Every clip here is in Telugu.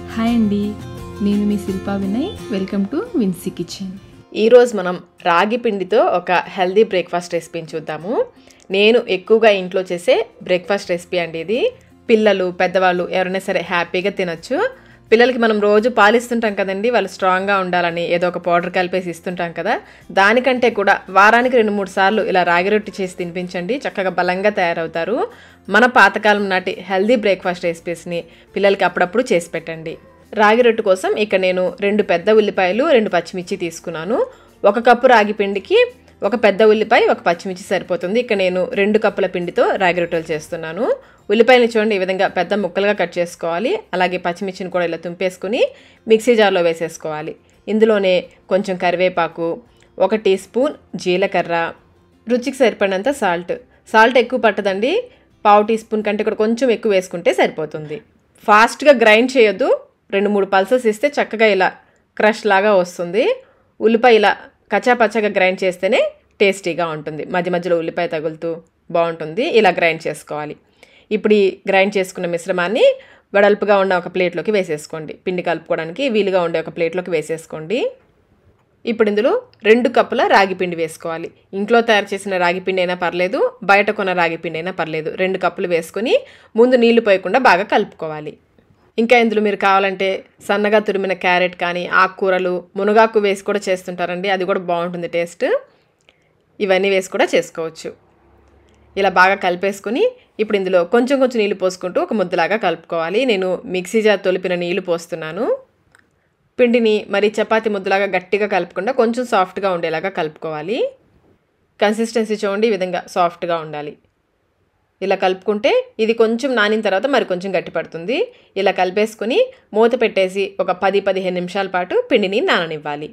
హాయ్ అండి నేను మీ Shilpa Vinay welcome to Vincy kitchen ఈరోజు మనం రాగి పిండితో ఒక హెల్దీ బ్రేక్ఫాస్ట్ రెసిపీని చూద్దాము నేను ఎక్కువగా ఇంట్లో చేసే బ్రేక్ఫాస్ట్ రెసిపీ అండి ఇది పిల్లలు పెద్దవాళ్ళు ఎవరైనా సరే హ్యాపీగా తినొచ్చు పిల్లలకి మనం రోజు పాలిస్తుంటాం కదండి వాళ్ళు స్ట్రాంగ్గా ఉండాలని ఏదో ఒక పౌడర్ కలిపేసి ఇస్తుంటాం కదా దానికంటే కూడా వారానికి రెండు మూడు సార్లు ఇలా రాగి రొట్టి చేసి తినిపించండి చక్కగా బలంగా తయారవుతారు మన పాతకాలం నాటి హెల్దీ బ్రేక్ఫాస్ట్ రెసిపీస్ని పిల్లలకి అప్పుడప్పుడు చేసి పెట్టండి రాగి రొట్టె కోసం ఇక్కడ నేను రెండు పెద్ద ఉల్లిపాయలు రెండు పచ్చిమిర్చి తీసుకున్నాను ఒక కప్పు రాగి పిండికి ఒక పెద్ద ఉల్లిపాయ ఒక పచ్చిమిర్చి సరిపోతుంది ఇక్కడ నేను రెండు కప్పుల పిండితో రాగి రొట్టెలు చేస్తున్నాను ఉల్లిపాయలు చూడండి ఈ విధంగా పెద్ద ముక్కలుగా కట్ చేసుకోవాలి అలాగే పచ్చిమిర్చిని కూడా ఇలా తుంపేసుకుని మిక్సీ జార్లో వేసేసుకోవాలి ఇందులోనే కొంచెం కరివేపాకు ఒక టీ స్పూన్ జీలకర్ర రుచికి సరిపడినంత సాల్ట్ సాల్ట్ ఎక్కువ పట్టదండి పావు టీ స్పూన్ కంటే కూడా కొంచెం ఎక్కువ వేసుకుంటే సరిపోతుంది ఫాస్ట్గా గ్రైండ్ చేయొద్దు రెండు మూడు పల్సెస్ ఇస్తే చక్కగా ఇలా క్రష్ లాగా వస్తుంది ఉల్లిపాయ ఇలా కచ్చాపచ్చగా గ్రైండ్ చేస్తేనే టేస్టీగా ఉంటుంది మధ్య మధ్యలో ఉల్లిపాయ తగులుతూ బాగుంటుంది ఇలా గ్రైండ్ చేసుకోవాలి ఇప్పుడు ఈ గ్రైండ్ చేసుకున్న మిశ్రమాన్ని వెడల్పుగా ఉన్న ఒక ప్లేట్లోకి వేసేసుకోండి పిండి కలుపుకోవడానికి వీలుగా ఉండే ఒక ప్లేట్లోకి వేసేసుకోండి ఇప్పుడు ఇందులో రెండు కప్పుల రాగి పిండి వేసుకోవాలి ఇంట్లో తయారు చేసిన రాగి పిండి అయినా పర్లేదు బయట కొన్న రాగి పిండి అయినా పర్లేదు రెండు కప్పులు వేసుకొని ముందు నీళ్లు పోయకుండా బాగా కలుపుకోవాలి ఇంకా ఇందులో మీరు కావాలంటే సన్నగా తురిమిన క్యారెట్ కానీ ఆకుకూరలు మునగాకు వేసి కూడా చేస్తుంటారండి అది కూడా బాగుంటుంది టేస్ట్ ఇవన్నీ వేసి కూడా చేసుకోవచ్చు ఇలా బాగా కలిపేసుకుని ఇప్పుడు ఇందులో కొంచెం కొంచెం నీళ్ళు పోసుకుంటూ ఒక ముద్దలాగా కలుపుకోవాలి నేను మిక్సీ జార్ తొలిపిన నీళ్లు పోస్తున్నాను పిండిని మరి చపాతి ముద్దలాగా గట్టిగా కలుపుకుండా కొంచెం సాఫ్ట్గా ఉండేలాగా కలుపుకోవాలి కన్సిస్టెన్సీ చూడండి ఈ విధంగా సాఫ్ట్గా ఉండాలి ఇలా కలుపుకుంటే ఇది కొంచెం నానిన తర్వాత మరి కొంచెం గట్టి పడుతుంది ఇలా కలిపేసుకుని మూత పెట్టేసి ఒక పది పదిహేను నిమిషాల పాటు పిండిని నాననివ్వాలి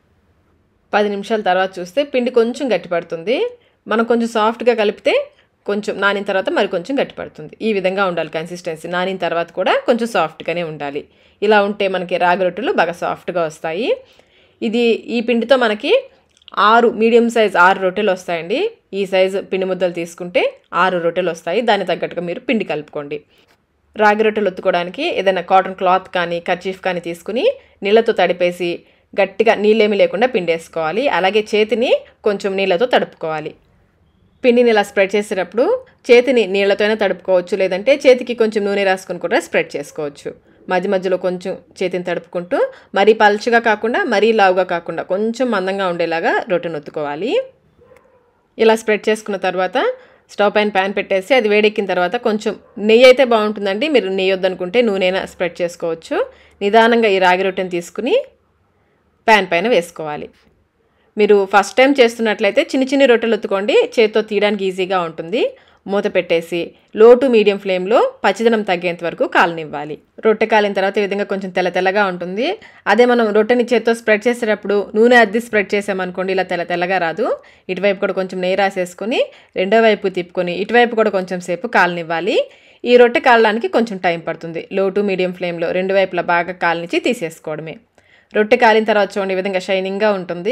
పది నిమిషాల తర్వాత చూస్తే పిండి కొంచెం గట్టి పడుతుంది మనం కొంచెం సాఫ్ట్గా కలిపితే కొంచెం నానిన తర్వాత మరి కొంచెం గట్టి పడుతుంది ఈ విధంగా ఉండాలి కన్సిస్టెన్సీ నానిన తర్వాత కూడా కొంచెం సాఫ్ట్గానే ఉండాలి ఇలా ఉంటే మనకి రాగి రొట్టెలు బాగా సాఫ్ట్గా వస్తాయి ఇది ఈ పిండితో మనకి ఆరు మీడియం సైజ్ ఆరు రొట్టెలు వస్తాయండి ఈ సైజు పిండి ముద్దలు తీసుకుంటే ఆరు రొట్టెలు వస్తాయి దాని తగ్గట్టుగా మీరు పిండి కలుపుకోండి రాగి రొట్టెలు ఒత్తుకోవడానికి ఏదైనా కాటన్ క్లాత్ కానీ కర్చీఫ్ కానీ తీసుకుని నీళ్ళతో తడిపేసి గట్టిగా నీళ్ళేమి లేకుండా పిండేసుకోవాలి అలాగే చేతిని కొంచెం నీళ్ళతో తడుపుకోవాలి పిండిని ఇలా స్ప్రెడ్ చేసేటప్పుడు చేతిని నీళ్ళతోనే తడుపుకోవచ్చు లేదంటే చేతికి కొంచెం నూనె రాసుకుని కూడా స్ప్రెడ్ చేసుకోవచ్చు మధ్య మధ్యలో కొంచెం చేతిని తడుపుకుంటూ మరీ పలుచగా కాకుండా మరీ లావుగా కాకుండా కొంచెం మందంగా ఉండేలాగా రొట్టెను ఒత్తుకోవాలి ఇలా స్ప్రెడ్ చేసుకున్న తర్వాత స్టవ్ పైన ప్యాన్ పెట్టేసి అది వేడెక్కిన తర్వాత కొంచెం నెయ్యి అయితే బాగుంటుందండి మీరు నెయ్యి వద్దనుకుంటే నూనెనా స్ప్రెడ్ చేసుకోవచ్చు నిదానంగా ఈ రాగి రొట్టెని తీసుకుని ప్యాన్ పైన వేసుకోవాలి మీరు ఫస్ట్ టైం చేస్తున్నట్లయితే చిన్న చిన్న రొట్టెలు ఒత్తుకోండి చేతితో తీయడానికి ఈజీగా ఉంటుంది మూత పెట్టేసి లో టు మీడియం ఫ్లేమ్లో పచ్చిదనం తగ్గేంత వరకు కాలనివ్వాలి రొట్టె కాలిన తర్వాత ఈ విధంగా కొంచెం తెల్ల తెల్లగా ఉంటుంది అదే మనం రొట్టెని చేత్తో స్ప్రెడ్ చేసేటప్పుడు నూనె అద్ది స్ప్రెడ్ చేసామనుకోండి ఇలా తెల్ల తెల్లగా రాదు ఇటువైపు కూడా కొంచెం నెయ్యి రాసేసుకొని రెండో వైపు తిప్పుకొని ఇటువైపు కూడా కొంచెం సేపు కాలనివ్వాలి ఈ రొట్టె కాలడానికి కొంచెం టైం పడుతుంది లో టు మీడియం ఫ్లేమ్లో రెండు వైపులా బాగా కాలనిచ్చి తీసేసుకోవడమే రొట్టె కాలిన తర్వాత చూడండి ఈ విధంగా షైనింగ్గా ఉంటుంది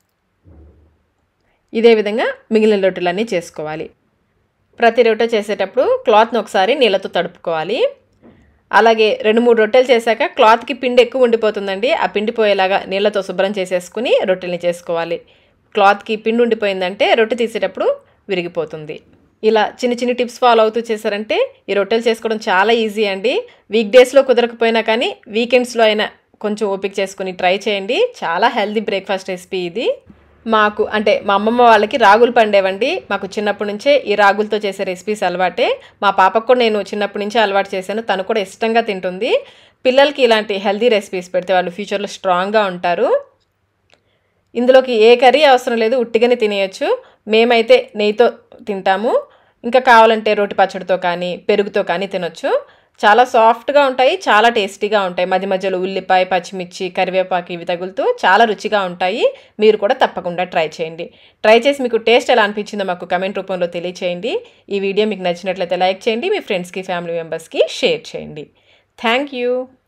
ఇదే విధంగా మిగిలిన రొట్టెలన్నీ చేసుకోవాలి ప్రతి రొట్టె చేసేటప్పుడు క్లాత్ని ఒకసారి నీళ్ళతో తడుపుకోవాలి అలాగే రెండు మూడు రొట్టెలు చేశాక క్లాత్కి పిండి ఎక్కువ ఉండిపోతుందండి ఆ పిండి పోయేలాగా నీళ్ళతో శుభ్రం చేసేసుకుని రొట్టెల్ని చేసుకోవాలి క్లాత్కి పిండి ఉండిపోయిందంటే రొట్టె తీసేటప్పుడు విరిగిపోతుంది ఇలా చిన్న చిన్న టిప్స్ ఫాలో అవుతూ చేశారంటే ఈ రొట్టెలు చేసుకోవడం చాలా ఈజీ అండి వీక్ డేస్లో కుదరకపోయినా కానీ వీకెండ్స్లో అయినా కొంచెం ఓపిక చేసుకుని ట్రై చేయండి చాలా హెల్దీ బ్రేక్ఫాస్ట్ రెసిపీ ఇది మాకు అంటే మా అమ్మమ్మ వాళ్ళకి రాగులు పండేవండి మాకు చిన్నప్పటి నుంచే ఈ రాగులతో చేసే రెసిపీస్ అలవాటే మా పాపకు కూడా నేను చిన్నప్పటి నుంచే అలవాటు చేశాను తను కూడా ఇష్టంగా తింటుంది పిల్లలకి ఇలాంటి హెల్దీ రెసిపీస్ పెడితే వాళ్ళు ఫ్యూచర్లో స్ట్రాంగ్గా ఉంటారు ఇందులోకి ఏ కర్రీ అవసరం లేదు ఉట్టిగానే తినేయచ్చు మేమైతే నెయ్యితో తింటాము ఇంకా కావాలంటే రోటి పచ్చడితో కానీ పెరుగుతో కానీ తినొచ్చు చాలా సాఫ్ట్గా ఉంటాయి చాలా టేస్టీగా ఉంటాయి మధ్య మధ్యలో ఉల్లిపాయ పచ్చిమిర్చి కరివేపాకు ఇవి తగులుతూ చాలా రుచిగా ఉంటాయి మీరు కూడా తప్పకుండా ట్రై చేయండి ట్రై చేసి మీకు టేస్ట్ ఎలా అనిపించిందో మాకు కమెంట్ రూపంలో తెలియచేయండి ఈ వీడియో మీకు నచ్చినట్లయితే లైక్ చేయండి మీ ఫ్రెండ్స్కి ఫ్యామిలీ మెంబర్స్కి షేర్ చేయండి థ్యాంక్ యూ